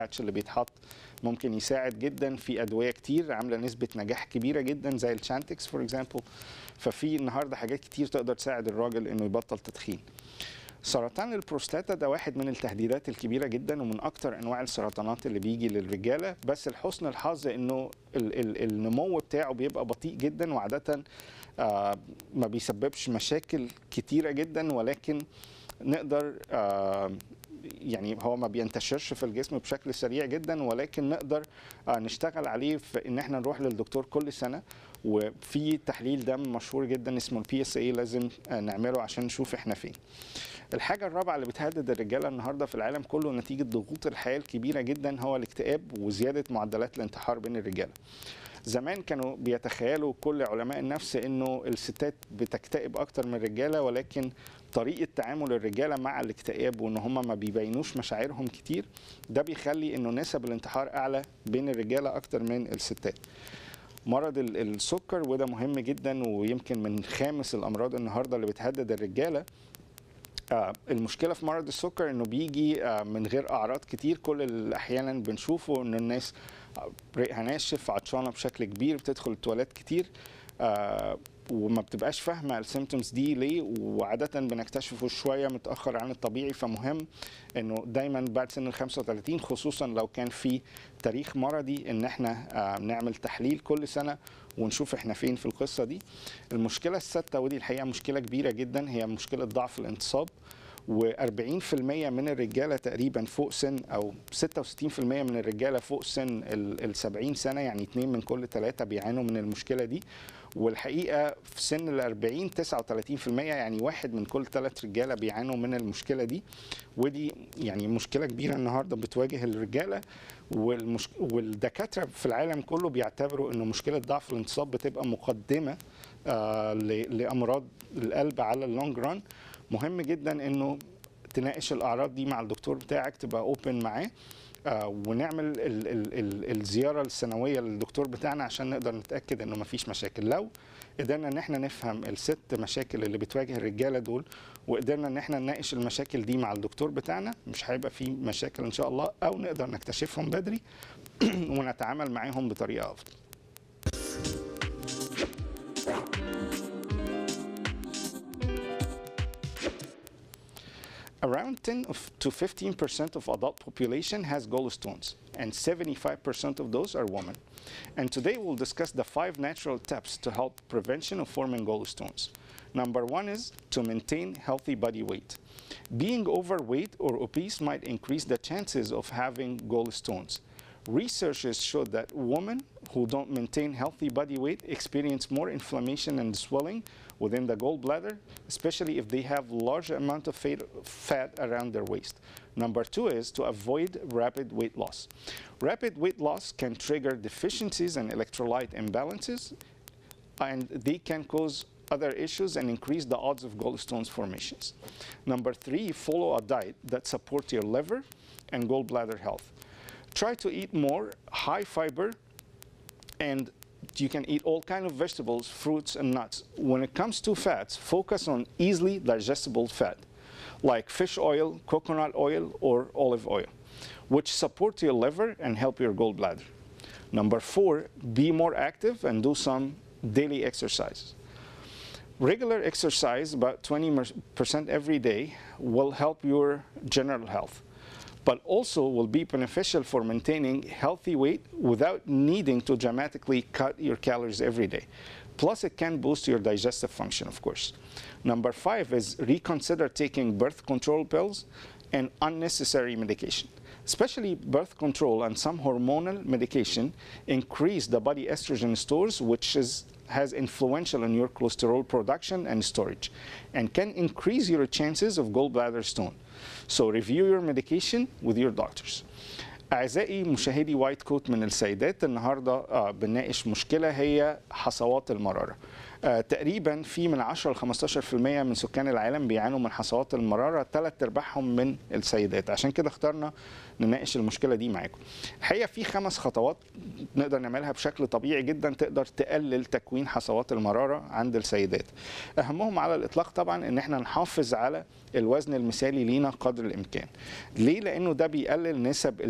الباتش اللي بيتحط ممكن يساعد جدا في ادويه كتير عامله نسبه نجاح كبيره جدا زي الشانتكس فور اكزامبل ففي النهارده حاجات كتير تقدر تساعد الراجل انه يبطل تدخين سرطان البروستاتا ده واحد من التهديدات الكبيره جدا ومن اكتر انواع السرطانات اللي بيجي للرجاله بس لحسن الحظ انه ال ال النمو بتاعه بيبقى بطيء جدا وعاده آه ما بيسببش مشاكل كتيره جدا ولكن نقدر آه يعني هو ما بينتشرش في الجسم بشكل سريع جدا ولكن نقدر آه نشتغل عليه في ان احنا نروح للدكتور كل سنه وفي تحليل دم مشهور جدا اسمه البي اس اي لازم نعمله عشان نشوف احنا فين الحاجة الرابعة اللي بتهدد الرجالة النهاردة في العالم كله نتيجة ضغوط الحياة الكبيرة جدا هو الاكتئاب وزيادة معدلات الانتحار بين الرجالة زمان كانوا بيتخيلوا كل علماء النفس انه الستات بتكتئب اكتر من الرجاله ولكن طريقه تعامل الرجاله مع الاكتئاب وان هم ما بيبينوش مشاعرهم كتير ده بيخلي انه نسب الانتحار اعلى بين الرجاله اكتر من الستات مرض السكر وده مهم جدا ويمكن من خامس الامراض النهارده اللي بتهدد الرجاله آه المشكله في مرض السكر انه بيجي آه من غير اعراض كتير كل اللي احيانا بنشوفه ان الناس ريقها ناشف عطشانه بشكل كبير بتدخل التواليت كتير آه وما بتبقاش فاهمه السيمتومز دي ليه وعاده بنكتشفه شويه متاخر عن الطبيعي فمهم انه دايما بعد سن ال 35 خصوصا لو كان في تاريخ مرضي ان احنا آه نعمل تحليل كل سنه ونشوف احنا فين في القصه دي المشكله السادسه ودي الحقيقه مشكله كبيره جدا هي مشكله ضعف الانتصاب و40% من الرجاله تقريبا فوق سن او 66% من الرجاله فوق سن ال 70 سنه يعني اثنين من كل ثلاثه بيعانوا من المشكله دي والحقيقه في سن ال 40 39% يعني واحد من كل ثلاث رجاله بيعانوا من المشكله دي ودي يعني مشكله كبيره النهارده بتواجه الرجاله والمش... والدكاتره في العالم كله بيعتبروا انه مشكله ضعف الانتصاب بتبقى مقدمه آه ل... لامراض القلب على اللونج ران مهم جدا انه تناقش الاعراض دي مع الدكتور بتاعك تبقى اوبن معاه آه ونعمل ال ال ال الزياره السنويه للدكتور بتاعنا عشان نقدر نتاكد انه مفيش مشاكل لو قدرنا ان احنا نفهم الست مشاكل اللي بتواجه الرجاله دول وقدرنا ان احنا نناقش المشاكل دي مع الدكتور بتاعنا مش هيبقى في مشاكل ان شاء الله او نقدر نكتشفهم بدري ونتعامل معاهم بطريقه افضل Around 10 to 15% of adult population has gallstones, and 75% of those are women. And today we'll discuss the five natural tips to help prevention of forming gallstones. Number one is to maintain healthy body weight. Being overweight or obese might increase the chances of having gallstones. Researchers showed that women who don't maintain healthy body weight experience more inflammation and swelling within the gallbladder, especially if they have large amount of fat around their waist. Number two is to avoid rapid weight loss. Rapid weight loss can trigger deficiencies and electrolyte imbalances, and they can cause other issues and increase the odds of gallstones formations. Number three, follow a diet that supports your liver and gallbladder health. Try to eat more high fiber and you can eat all kind of vegetables, fruits, and nuts. When it comes to fats, focus on easily digestible fat, like fish oil, coconut oil, or olive oil, which support your liver and help your gallbladder. Number four, be more active and do some daily exercise. Regular exercise, about 20% every day, will help your general health but also will be beneficial for maintaining healthy weight without needing to dramatically cut your calories every day. Plus, it can boost your digestive function, of course. Number five is reconsider taking birth control pills and unnecessary medication. Especially birth control and some hormonal medication increase the body estrogen stores, which is has influential on your cholesterol production and storage and can increase your chances of gallbladder stone. So review your medication with your doctors. أعزائي مشاهدي وايت كوت من السيدات النهاردة آه بنناقش مشكلة هي حصوات المرارة آه تقريبا في من 10 ل 15% من سكان العالم بيعانوا من حصوات المرارة ثلاث ارباعهم من السيدات عشان كده اخترنا نناقش المشكلة دي معاكم الحقيقة في خمس خطوات نقدر نعملها بشكل طبيعي جدا تقدر تقلل تكوين حصوات المرارة عند السيدات أهمهم على الإطلاق طبعا إن احنا نحافظ على الوزن المثالي لينا قدر الإمكان ليه؟ لأنه ده بيقلل نسب